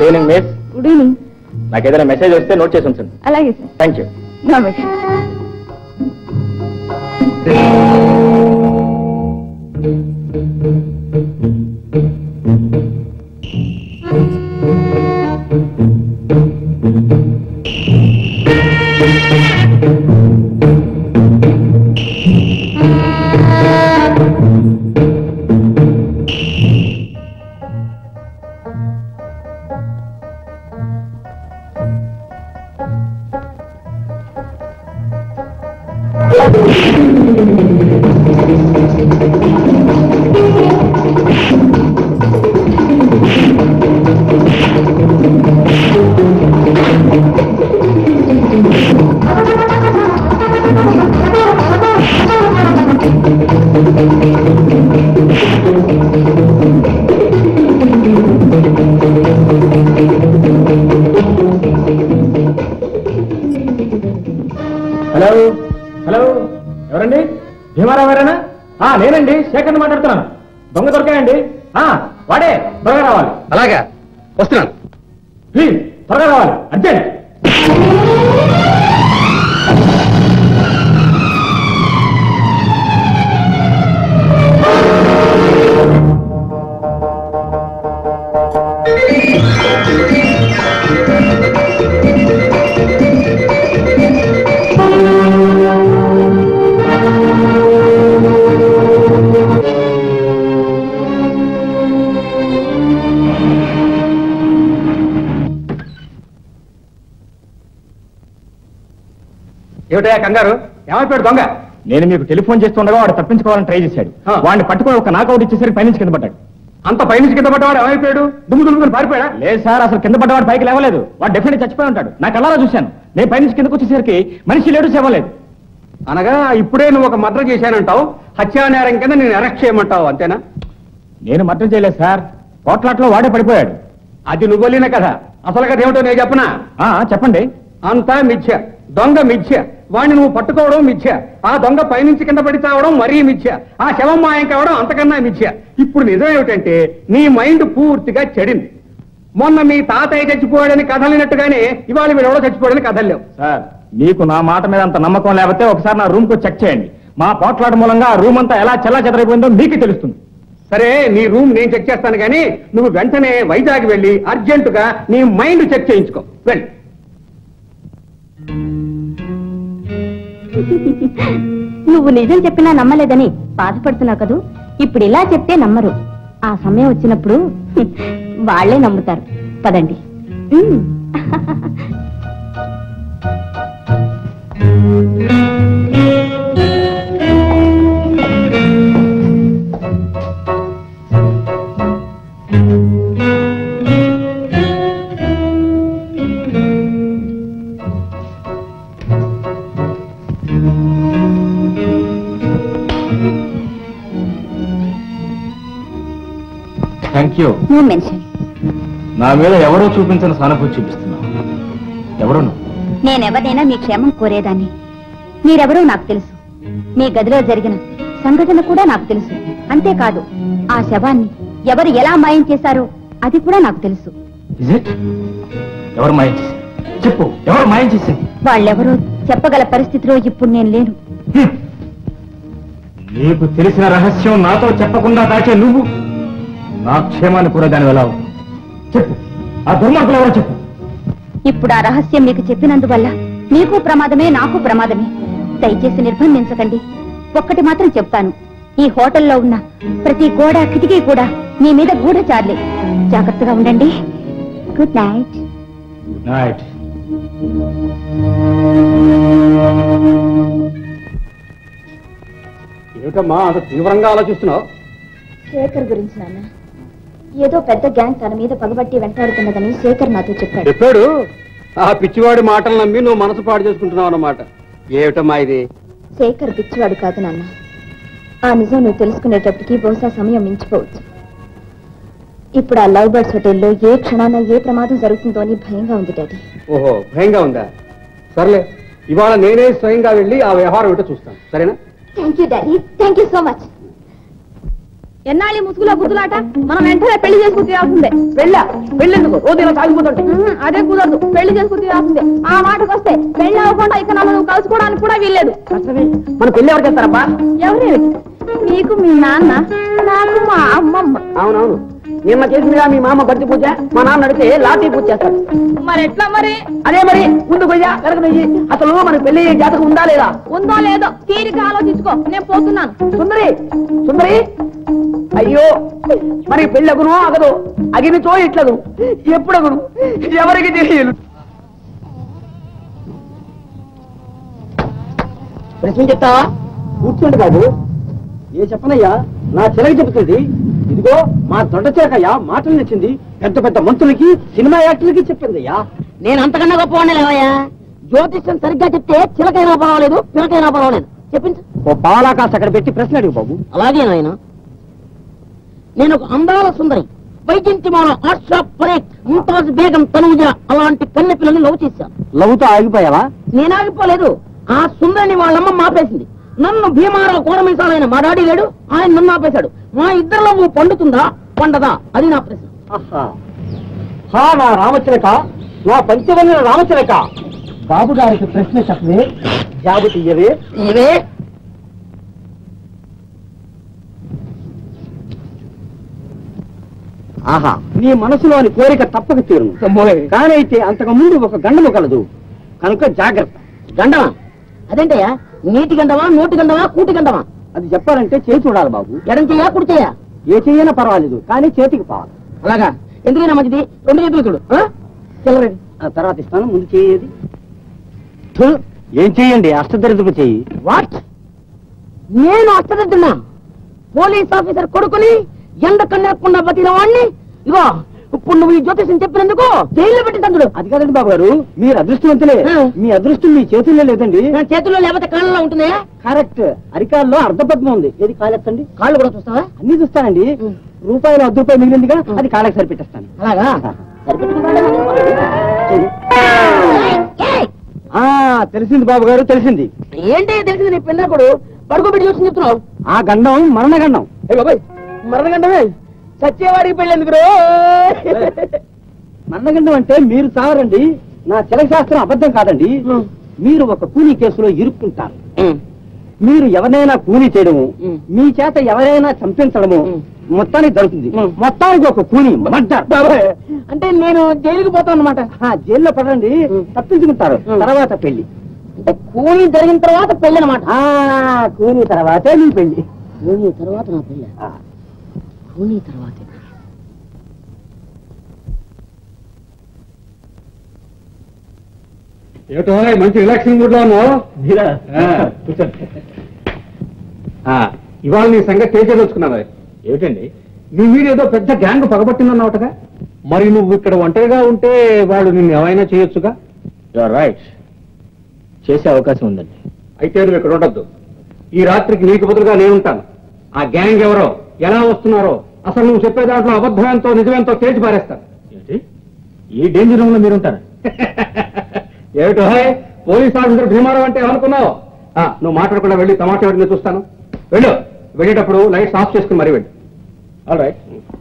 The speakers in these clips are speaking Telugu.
Good evening miss good evening నాకు ఏదైనా మెసేజ్ వస్తే నోట్ చేసి ఉంచండి అలాగే సార్ థ్యాంక్ యూ నమస్తే హలో హలో ఎవరండి భీమారావు గారేనా ఆ, నేనండి శేఖర్ మాట్లాడుతున్నాను దొంగ దొరికాయండి ఆ, వాడే త్వరగా రావాలి అలాగా వస్తున్నాను ప్లీజ్ త్వరగా రావాలి అర్జెంట్ ఏమిటయా కంగారు ఏమైపోయాడు దొంగ నేను మీకు టెలిఫోన్ చేస్తుండగా వాడు తప్పించుకోవాలని ట్రై చేశాడు ఆ. వాడిని పట్టుకొని ఒక నాకౌట్ ఇచ్చేసరికి పైనుంచి కింద పడ్డాడు అంత పైనుంచి కింద పడ్డవాడు ఏమైపోయాడు దుమ్ము దుమ్ముకుని పారిపోయాడా లేదు సార్ అసలు కింద పడ్డవాడు పైకి లేవలేదు వాడు డెఫినెట్ చచ్చిపోయి ఉంటాడు నాకు అలా చూశాను నేను పైనుంచి కిందకు వచ్చేసరికి మనిషి లేడు సేవలేదు అనగా ఇప్పుడే నువ్వు ఒక మర్డర్ చేశానంటావు హత్యా నేరం కింద నేను అరెస్ట్ చేయమంటావు అంతేనా నేను మట్టం చేయలేదు సార్ పోట్లాట్లో వాడే పడిపోయాడు అది నువ్వు వెళ్ళిన కదా అసలు కథ ఏమిటో నేను చెప్పనా ఆ, చెప్పండి అంతా మిథ్య దొంగ మిథ్య వాడిని నువ్వు పట్టుకోవడం మిథ్య ఆ దొంగ పైనుంచి కింద పడి చావడం మరీ మిథ్య ఆ శవం మాయం కావడం అంతకన్నా మిథ్య ఇప్పుడు నిజం ఏమిటంటే నీ మైండ్ పూర్తిగా చెడింది మొన్న మీ తాతయ్య చచ్చిపోయాడని కథలినట్టుగానే ఇవాళ వీడెవడో చచ్చిపోయాడని కథలు లేవు సార్ మీకు నా మాట మీద అంత నమ్మకం లేకపోతే ఒకసారి నా రూమ్ కు చెక్ చేయండి మా పోట్లాట మూలంగా ఆ రూమ్ అంతా ఎలా చెల్లా చెదరైపోయిందో మీకు తెలుస్తుంది సరే నీ రూమ్ నేను చెక్ చేస్తాను కానీ నువ్వు వెంటనే వైజాగ్ వెళ్ళి అర్జెంటుగా నీ మైండ్ చెక్ చేయించుకో వెళ్ళి నువ్వు నిజం చెప్పినా నమ్మలేదని బాధపడుతున్నావు కదూ ఇప్పుడు ఇలా చెప్తే నమ్మరు ఆ సమయం వచ్చినప్పుడు వాళ్ళే నమ్ముతారు పదండి um. Thank you no mention నా మీద ఎవరో చూపించిన సానుభూతి చూపిస్తున్నా ఎవరు నువ్వు? నేనెవరినైనా మీ క్షేమం కోరేదాన్ని మీరెవరో నాకు తెలుసు మీ గదిలో జరిగిన సంఘటన కూడా నాకు తెలుసు అంతేకాదు ఆ శవాన్ని ఎవరు ఎలా మాయం చేశారో అది కూడా నాకు తెలుసు Is it? ఎవరు మాయం చేశారు చెప్పు ఎవరు మాయం చేసింది వాళ్ళెవరో చెప్పగల పరిస్థితిలో ఇప్పుడు నేను లేను హ్మ్. నీకు తెలిసిన రహస్యం నాతో చెప్పకుండా దాచే నువ్వు నా క్షేమాన్ని కూడా దాని ఎలా చెప్పు ఆ దుర్మార్గులు ఎవరో చెప్పు ఇప్పుడు ఆ రహస్యం మీకు చెప్పినందువల్ల మీకు ప్రమాదమే నాకు ప్రమాదమే దయచేసి నిర్బంధించకండి ఒక్కటి మాత్రం చెప్తాను ఈ హోటల్లో ఉన్న ప్రతి గోడ కిటికీ కూడా మీ మీద గూఢచారులే జాగ్రత్తగా ఉండండి గుడ్ నైట్ గుడ్ నైట్ ఏమిటమ్మా అంత తీవ్రంగా ఆలోచిస్తున్నావు శేఖర్ గురించి నాన్న ఏదో పెద్ద గ్యాంగ్ తన మీద పగబట్టి వెంటాడుతున్నదని శేఖర్ నాతో చెప్పాడు చెప్పాడు ఆ పిచ్చివాడి మాటలు నమ్మి నువ్వు మనసు పాడు చేసుకుంటున్నావు అన్నమాట ఏమిటమ్మా ఇది శేఖర్ పిచ్చివాడు కాదు నాన్న ఆ నిజం నువ్వు తెలుసుకునేటప్పటికి బహుశా సమయం మించిపోవచ్చు ఇప్పుడు ఆ లవ్ బర్డ్స్ హోటల్లో ఏ క్షణాన ఏ ప్రమాదం జరుగుతుందో అని భయంగా ఉంది డాడీ ఓహో భయంగా ఉందా సర్లే ఇవాళ నేనే స్వయంగా వెళ్ళి ఆ వ్యవహారం ఏంటో చూస్తాను సరేనా thank you daddy thank you so much ఎన్నాళ్ళి ముసుగులో గుద్దులాట మనం వెంటనే పెళ్లి చేసుకుని తీరాల్సిందే పెళ్ళ పెళ్ళెందుకు రోజు ఇలా సాగిపోతుంటే ఉహుం, అదే కుదరదు పెళ్లి చేసుకుని తీరాల్సిందే ఆ మాటకు వస్తే పెళ్లి అవ్వకుండా ఇక నన్ను కలుసుకోవడానికి కూడా వీల్లేదు కష్టమే మన పెళ్ళి ఎవరికి చేస్తారబ్బా ఎవరేమిటి నీకు మీ నాన్న నాకు మా అమ్మమ్మ అవునవును నిన్న చేసిందిగా మీ మామ బర్తి పూజ మా నాన్న అడిగితే లాఠీ పూజ చేస్తాడు మరి ఎట్లా మరి అదే మరి ముందు పోయా వెనక పోయి అసలు మన పెళ్లి అయ్యే జాతకం ఉందా లేదా ఉందో లేదో తీరిక ఆలోచించుకో నేను పోతున్నాను సుందరి సుందరి అయ్యో మరి పెళ్ళగును అగదు అగినితో ఇట్లదు ఎప్పుడగును ఎవరికి తెలియదు ప్రశ్న చెప్తావా కూర్చోండి కాదు ఏ చెప్పనయ్యా నా చిలక చెబుతుంది ఇదిగో మా దొడ్డ చిలకయ్యా మాటలు నచ్చింది పెద్ద పెద్ద మంత్రులకి సినిమా యాక్టర్లకి చెప్పిందయ్యా నేను అంతకన్నా గొప్పవాడిని లేవయ్యా జ్యోతిష్యం సరిగ్గా చెప్తే చిలకైనా పర్వాలేదు పిలకైనా పర్వాలేదు చెప్పించు ఓ పాలా కాస్త అక్కడ పెట్టి ప్రశ్న అడిగి బాబు అలాగే నాయన నేను ఒక అందాల సుందరి వైజంతిమాల ఆర్షా పరేక్ ముంతాజ్ బేగం తనూజ అలాంటి కన్నె పిల్లని లవ్ చేశాను లవ్తో ఆగిపోయావా నేను ఆగిపోలేదు ఆ సుందరిని వాళ్ళమ్మ మాపేసింది నన్ను భీమారావు కోరమీసాలైన మా డాడీ లేడు ఆయన నన్ను ఆపేశాడు మా ఇద్దరిలో నువ్వు పండుతుందా పండదా అది నా ప్రశ్న హా నా రామచిలక నా పంచవల్లిన రామచిలక బాబు గారికి ప్రశ్న చెప్పవే జాబు తీయవే తీయవే ఆహా నీ మనసులోని కోరిక తప్పక తీరును కానైతే అంతకు ముందు ఒక గండము కలదు కనుక జాగ్రత్త గండమా అదేంటయ్యా నీటి గండమా నోటి గండమా కూటి గండమా అది చెప్పాలంటే చేయి చూడాలి బాబు ఎడం చెయ్యా కుడి చెయ్యా ఏ చెయ్యనా పర్వాలేదు కానీ చేతికి పోవాలి అలాగా ఎందుకైనా మంచిది రెండు చేతులు చూడు చిల్లరండి తర్వాత ఇస్తాను ముందు చేయేది ఏం చెయ్యండి అష్టదరిద్రపు చెయ్యి వాట్ నేను అష్టదరిద్రున్నా పోలీస్ ఆఫీసర్ కొడుకుని ఎండ కన్నెరకుండా బతికిన వాడిని ఇగో ఇప్పుడు నువ్వు ఈ జ్యోతిషం చెప్పినందుకు జైల్లో పెట్టి తండ్రుడు అది కాదండి బాబు గారు మీరు అదృష్టవంతులే మీ అదృష్టం మీ చేతుల్లో లేదండి చేతుల్లో లేకపోతే కాళ్ళలో ఉంటుందా కరెక్ట్ అరికాల్లో అర్ధపద్మం ఉంది ఏది కాలెత్తండి కాళ్ళు కూడా చూస్తావా అన్ని చూస్తానండి రూపాయలు అర్ధ రూపాయలు మిగిలిందిగా అది కాళ్ళకి సరిపెట్టేస్తాను అలాగా ఆ తెలిసింది బాబు గారు తెలిసింది ఏంటి తెలిసింది నీ పిల్లకుడు పడుకోబెట్టి చూసి చెప్తున్నావు ఆ గండం మరణ గండం మరణ గండమే సత్యవాడికి పెళ్ళెందుకు మరణగండం అంటే మీరు చావరండి నా చిలక శాస్త్రం అబద్ధం కాదండి మీరు ఒక కూలీ కేసులో ఇరుక్కుంటారు మీరు ఎవరైనా కూలీ చేయడము మీ చేత ఎవరైనా చంపించడము మొత్తానికి జరుగుతుంది మొత్తానికి ఒక కూలీ అంటే నేను జైలుకి పోతాను అనమాట జైల్లో పడండి తప్పించుకుంటారు తర్వాత పెళ్లి అంటే కూలీ జరిగిన తర్వాత పెళ్లి అనమాట కూలీ తర్వాతే నీ పెళ్లి కూలీ తర్వాత నా పెళ్లి కూలీ తర్వాతే ఏటో మంచి రిలాక్సింగ్ మూడ్ లో ఉన్నావు ఆ, కూర్చోండి ఆ, ఇవాళ నీ సంగతి తేల్చేదొచ్చుకున్నావా ఏమిటండి నీ మీద ఏదో పెద్ద గ్యాంగ్ పగబట్టిందన్నావుటగా మరి నువ్వు ఇక్కడ ఒంటరిగా ఉంటే వాడు నిన్ను ఏమైనా చేయొచ్చుగా రైట్ చేసే అవకాశం ఉందండి అయితే నువ్వు ఇక్కడ ఉండొద్దు ఈ రాత్రికి నీకు బదులుగా నేను ఉంటాను ఆ గ్యాంగ్ ఎవరో ఎలా వస్తున్నారో అసలు నువ్వు చెప్పే దాంట్లో అబద్ధమేంతో నిజమేంతో తేల్చి పారేస్తాను ఏంటి ఈ డేంజర్ రూమ్ లో మీరు ఉంటారా ఏమిటో హాయ్ పోలీస్ ఆఫీసర్ భీమారావు అంటే ఏమనుకున్నావు ఆ, నువ్వు మాట్లాడకుండా వెళ్ళి టమాటా ఎవరిని చూస్తాను వెళ్ళు వెళ్ళేటప్పుడు లైట్స్ ఆఫ్ చేసుకుని మరీ వెళ్ళు ఆల్ రైట్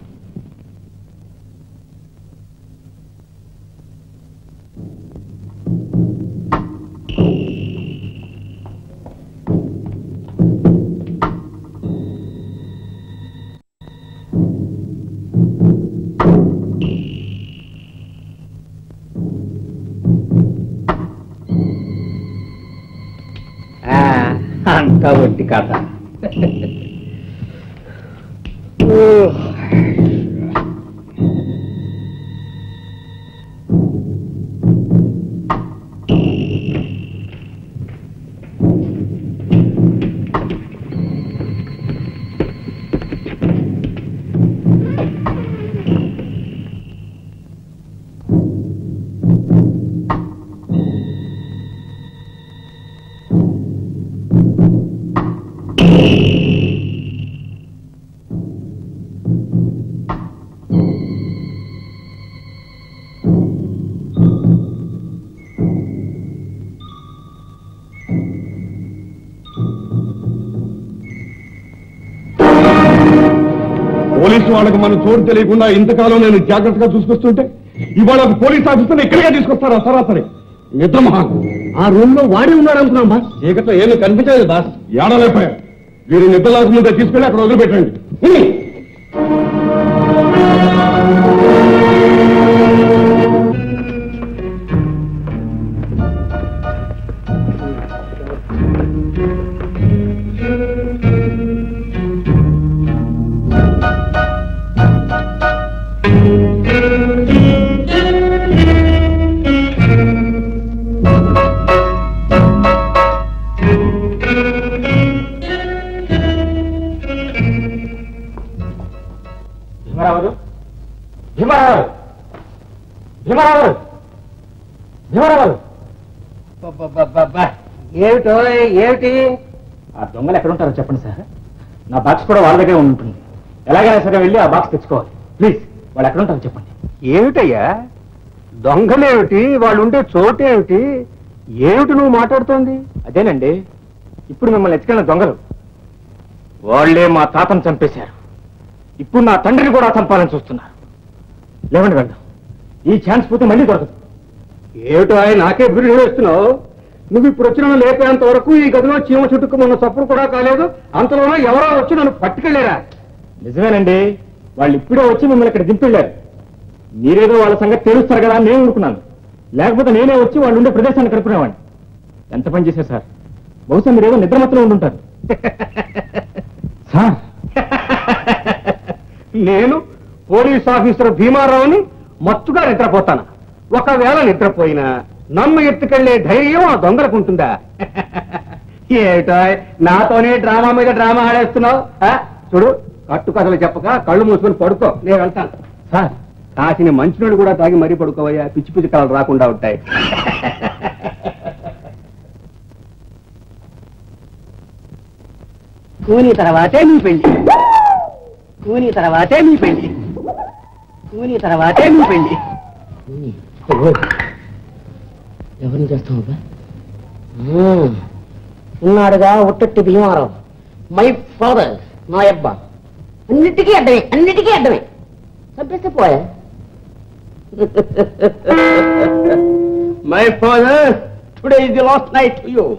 అంతా ఒట్టి కథ వాళ్ళకి మన చోటు తెలియకుండా ఇంతకాలం నేను జాగ్రత్తగా చూసుకొస్తుంటే ఇవాళ ఒక పోలీస్ ఆఫీసర్ ఇక్కడికే తీసుకొస్తారా సరాసరి నిద్రమహా ఆ రూమ్ లో వాడి ఉన్నాడు అనుకున్నాం బాస్ చీకట్లో ఏమీ కనిపించలేదు బాస్ ఏడలేకపోయా వీరు నిద్రలాగా ముందే తీసుకెళ్ళి అక్కడ వదిలిపెట్టండి ఉన్ని. భీమరావు భీమరావు భీమరావు భీమరావు ఏమిటో ఏమిటి ఆ దొంగలు ఎక్కడ ఉంటారో చెప్పండి సార్ నా బాక్స్ కూడా వాళ్ళ దగ్గరే ఉంటుంది ఎలాగైనా సరే వెళ్ళి ఆ బాక్స్ తెచ్చుకోవాలి ప్లీజ్ వాళ్ళు ఎక్కడ ఉంటారో చెప్పండి ఏమిటయ్యా దొంగలేమిటి వాళ్ళు ఉండే చోటేమిటి ఏమిటి నువ్వు మాట్లాడుతోంది అదేనండి ఇప్పుడు మిమ్మల్ని ఎత్తుకెళ్ళిన దొంగలు వాళ్ళే మా తాతను చంపేశారు ఇప్పుడు నా తండ్రిని కూడా చంపాలని చూస్తున్నారు లేవండి వెళ్దాం ఈ ఛాన్స్ పోతే మళ్ళీ దొరకదు ఏమిటో ఆయన నాకే బిరుడు వేస్తున్నావు నువ్వు ఇప్పుడు వచ్చిన నన్ను లేపేంత వరకు ఈ గదిలో చీమ చుట్టుకు మొన్న చప్పుడు కూడా కాలేదు అంతలోనో ఎవరో వచ్చి నన్ను పట్టుకెళ్ళారా నిజమేనండి వాళ్ళు ఇప్పుడే వచ్చి మిమ్మల్ని ఇక్కడ దింపెళ్ళారు మీరేదో వాళ్ళ సంగతి తెలుస్తారు కదా అని నేను అనుకున్నాను లేకపోతే నేనే వచ్చి వాళ్ళు ఉండే ప్రదేశాన్ని కనుక్కునేవాడిని ఎంత పని చేశారు సార్ బహుశా మీరేదో నిద్రమత్తులో ఉండుంటారు సార్ నేను పోలీస్ ఆఫీసర్ భీమారావుని మత్తుగా నిద్రపోతాను ఒకవేళ నిద్రపోయినా నన్ను ఎత్తుకెళ్లే ధైర్యం ఆ దొంగలకు ఉంటుందా ఏటో నాతోనే డ్రామా మీద డ్రామా ఆడేస్తున్నావు ఆ? చూడు కట్టు కథలు చెప్పక కళ్ళు మూసుకొని పడుకో నేను వెళ్తాను సార్ కాసిన మంచినీళ్ళు కూడా తాగి మరీ పడుకోవయ్యా పిచ్చి పిచ్చి కళలు రాకుండా ఉంటాయి కూని తర్వాతే మీ పెళ్లి కూని తర్వాతే మీ పెళ్లి కూని తర్వాతే మీ పెళ్లి ఎవరిని చేస్తాం అబ్బా ఉన్నాడుగా ఉట్టట్టి భీమారావు మై ఫాదర్ నా అబ్బా అన్నిటికీ అడ్డమే అన్నిటికీ అడ్డమే చంపేస్తే పోయా my father today is the last night to you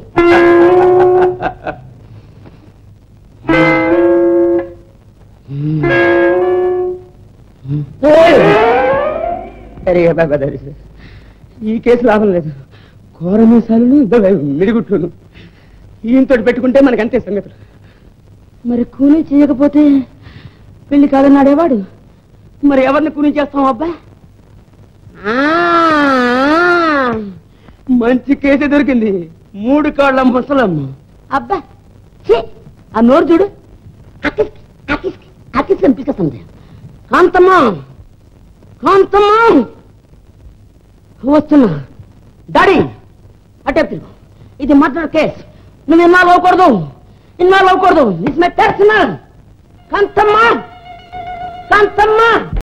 అరే బాబా ఈ కేసు లాభం లేదు ఘోర మీసాలు మిడిగుట్లు ఈయంతో పెట్టుకుంటే మనకి అంతే సంగతులు మరి కూలీ చేయకపోతే పెళ్లి కాదన్నాడేవాడు మరి ఎవరిని కూలీ చేస్తాం అబ్బా ఆ, మంచి కేసే దొరికింది మూడు కాళ్ళ ముసలమ్మ అబ్బా ఛీ, ఆ నోరు చూడు అకిస్ అకిస్ అకిస్ అనిపిస్తుంది కాంతమ్మా కాంతమ్మా వస్తున్నా డాడీ అటే తిరుగు ఇది మర్డర్ కేస్ నువ్వు ఇన్నాళ్ళు అవ్వకూడదు ఇన్నాళ్ళు అవ్వకూడదు ఇట్స్ మై పర్సనల్ కాంతమ్మా కాంతమ్మా